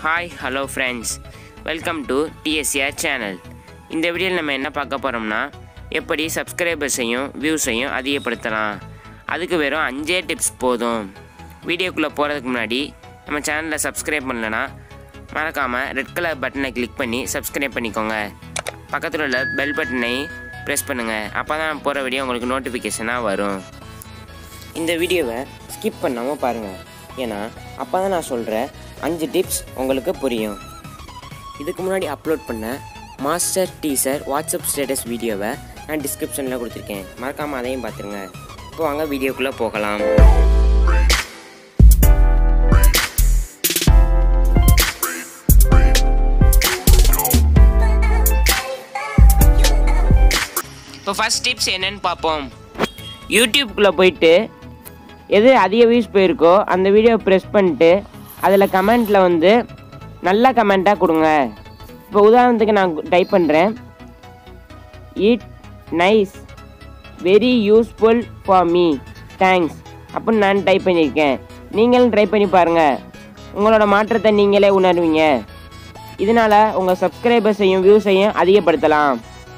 hi hello friends welcome to DSR channel இந்த வீடியோவில் நம்ம என்ன பார்க்க போகிறோம்னா எப்படி சப்ஸ்கிரைபர்ஸையும் வியூஸையும் அதிகப்படுத்தலாம் அதுக்கு வெறும் அஞ்சே டிப்ஸ் போதும் வீடியோக்குள்ளே போகிறதுக்கு முன்னாடி நம்ம சேனலில் சப்ஸ்கிரைப் பண்ணலனா மறக்காமல் ரெட் கலர் பட்டனை கிளிக் பண்ணி சப்ஸ்கிரைப் பண்ணிக்கோங்க பக்கத்தில் உள்ள பெல் பட்டனை ப்ரெஸ் பண்ணுங்கள் அப்போ தான் நான் போகிற வீடியோ உங்களுக்கு நோட்டிஃபிகேஷனாக வரும் இந்த வீடியோவை ஸ்கிப் பண்ணாமல் பாருங்கள் ஏன்னா அப்போ தான் நான் சொல்கிற அஞ்சு டிப்ஸ் உங்களுக்கு புரியும் இதுக்கு முன்னாடி அப்லோட் பண்ண மாஸ்டர் டீசர் வாட்ஸ்அப் ஸ்டேட்டஸ் வீடியோவை நான் டிஸ்கிரிப்ஷனில் கொடுத்துருக்கேன் மறக்காமல் அதையும் பார்த்துருங்க இப்போ வாங்க வீடியோக்குள்ளே போகலாம் இப்போ ஃபஸ்ட் டிப்ஸ் என்னன்னு பார்ப்போம் யூடியூப்குள்ளே போயிட்டு எது அதிக வியூஸ் போயிருக்கோ அந்த வீடியோ ப்ரெஸ் பண்ணிட்டு அதில் கமெண்ட்டில் வந்து நல்ல கமெண்ட்டாக கொடுங்க இப்போ உதாரணத்துக்கு நான் டைப் பண்ணுறேன் it nice very useful for me thanks அப்படின்னு நான் டைப் பண்ணியிருக்கேன் நீங்களும் ட்ரை பண்ணி பாருங்கள் உங்களோட மாற்றத்தை நீங்களே உணர்வீங்க இதனால் உங்கள் சப்ஸ்கிரைபர்ஸையும் வியூஸையும் அதிகப்படுத்தலாம்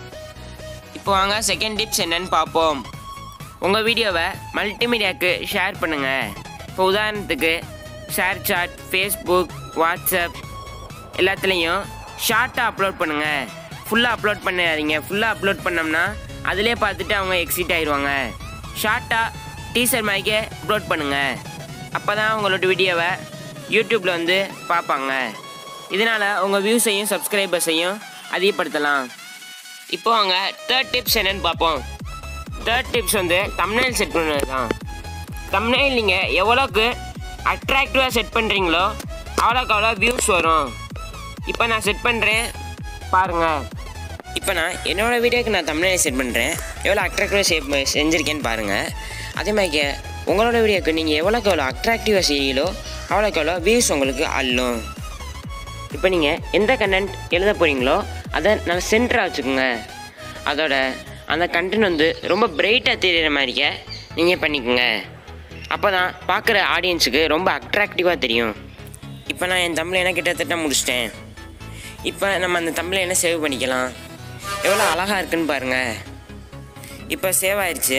இப்போ வாங்க செகண்ட் டிப்ஸ் என்னன்னு பார்ப்போம் உங்கள் வீடியோவை மல்டிமீடியாவுக்கு ஷேர் பண்ணுங்கள் இப்போ உதாரணத்துக்கு ஷேர் சாட் ஃபேஸ்புக் வாட்ஸ்அப் எல்லாத்துலேயும் ஷார்ட்டாக அப்லோட் பண்ணுங்கள் ஃபுல்லாக அப்லோட் பண்ணாதீங்க ஃபுல்லாக அப்லோட் பண்ணோம்னா அதிலே பார்த்துட்டு அவங்க எக்ஸிட் ஆயிடுவாங்க ஷார்ட்டாக டீசர் மாதிரிக்கே அப்லோட் பண்ணுங்கள் அப்போ தான் உங்களோட வீடியோவை யூடியூப்பில் வந்து பார்ப்பாங்க இதனால் உங்கள் வியூஸையும் சப்ஸ்கிரைபர்ஸையும் அதிகப்படுத்தலாம் இப்போ வாங்க தேர்ட் டிப்ஸ் என்னன்னு பார்ப்போம் தேர்ட் டிப்ஸ் வந்து தம்னைல் செட் பண்ணுறது தான் தம்னைல் நீங்கள் எவ்வளோக்கு அட்ராக்டிவாக செட் பண்ணுறீங்களோ அவ்வளோக்கு அவ்வளோ வியூஸ் வரும் இப்போ நான் செட் பண்ணுறேன் பாருங்கள் இப்போ நான் என்னோடய வீடியோக்கு நான் தமிழை செட் பண்ணுறேன் எவ்வளோ அட்ராக்டிவாக ஷேப் செஞ்சுருக்கேன்னு பாருங்கள் அதே மாதிரி உங்களோட வீடியோக்கு நீங்கள் எவ்வளோக்கு எவ்வளோ அட்ராக்டிவாக செய்யலோ அவ்வளோக்கு எவ்வளோ வியூஸ் உங்களுக்கு அள்ளும் இப்போ நீங்கள் எந்த கண்டென்ட் எழுத போகிறீங்களோ அதை நல்லா சென்டராக வச்சுக்கோங்க அதோட அந்த கண்டென்ட் வந்து ரொம்ப பிரைட்டாக தெரிகிற மாதிரிக்க நீங்கள் பண்ணிக்கோங்க அப்போ தான் பார்க்குற ஆடியன்ஸுக்கு ரொம்ப அட்ராக்டிவாக தெரியும் இப்போ நான் என் தமிழை என்ன கிட்டத்தட்ட முடிச்சிட்டேன் இப்போ நம்ம அந்த தமிழை என்ன சேவ் பண்ணிக்கலாம் எவ்வளோ அழகாக இருக்குன்னு பாருங்கள் இப்போ சேவ் ஆயிடுச்சு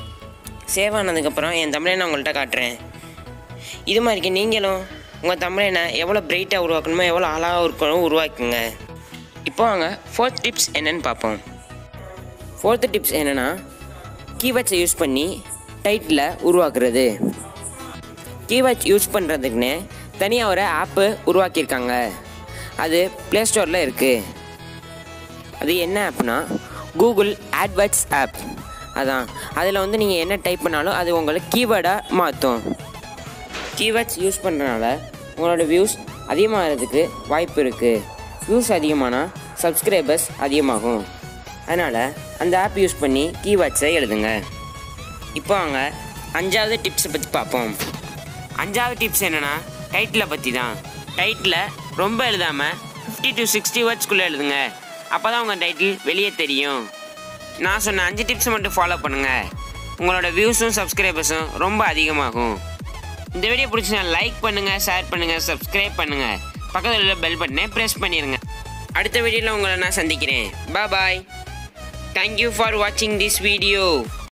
சேவ் ஆனதுக்கப்புறம் என் தமிழை நான் உங்கள்கிட்ட காட்டுறேன் இது மாதிரிக்கு நீங்களும் உங்கள் தமிழனை எவ்வளோ பிரைட்டாக உருவாக்கணுமோ எவ்வளோ அழகாக இருக்கணும் உருவாக்குங்க இப்போ வாங்க ஃபோர்த் டிப்ஸ் என்னன்னு பார்ப்போம் ஃபோர்த்து டிப்ஸ் என்னென்னா கீவேர்ட்ஸை யூஸ் பண்ணி டைட்டில் உருவாக்குறது கீவேர்ட்ஸ் யூஸ் பண்ணுறதுக்குன்னு தனியாக ஒரு ஆப்பு உருவாக்கியிருக்காங்க அது ப்ளே ஸ்டோரில் இருக்குது அது என்ன ஆப்னா கூகுள் ஆட்வர்ட்ஸ் ஆப் அதான் அதில் வந்து நீங்கள் என்ன டைப் பண்ணாலும் அது உங்களுக்கு கீவேர்டாக மாற்றும் கீவேர்ட்ஸ் யூஸ் பண்ணுறனால உங்களோட வியூஸ் அதிகமாகிறதுக்கு வாய்ப்பு இருக்குது வியூஸ் அதிகமானால் சப்ஸ்கிரைபர்ஸ் அதிகமாகும் அதனால் அந்த ஆப் யூஸ் பண்ணி கீவேர்ட்ஸை எழுதுங்க இப்போ வாங்க அஞ்சாவது டிப்ஸை பற்றி பார்ப்போம் அஞ்சாவது டிப்ஸ் என்னென்னா டைட்டிலை பற்றி தான் டைட்டில் ரொம்ப எழுதாமல் ஃபிஃப்டி டு சிக்ஸ்டி வேர்ட்ஸ்குள்ளே எழுதுங்க அப்போ தான் உங்கள் டைட்டில் வெளியே தெரியும் நான் சொன்ன அஞ்சு டிப்ஸை மட்டும் ஃபாலோ பண்ணுங்கள் உங்களோட வியூஸும் சப்ஸ்கிரைபர்ஸும் ரொம்ப அதிகமாகும் இந்த வீடியோ பிடிச்சினா லைக் பண்ணுங்கள் ஷேர் பண்ணுங்கள் சப்ஸ்கிரைப் பண்ணுங்கள் பக்கத்தில் உள்ள பெல் பட்டனை ப்ரெஸ் பண்ணிடுங்க அடுத்த வீடியோவில் உங்களை நான் சந்திக்கிறேன் பாய் தேங்க்யூ ஃபார் வாட்சிங் திஸ் வீடியோ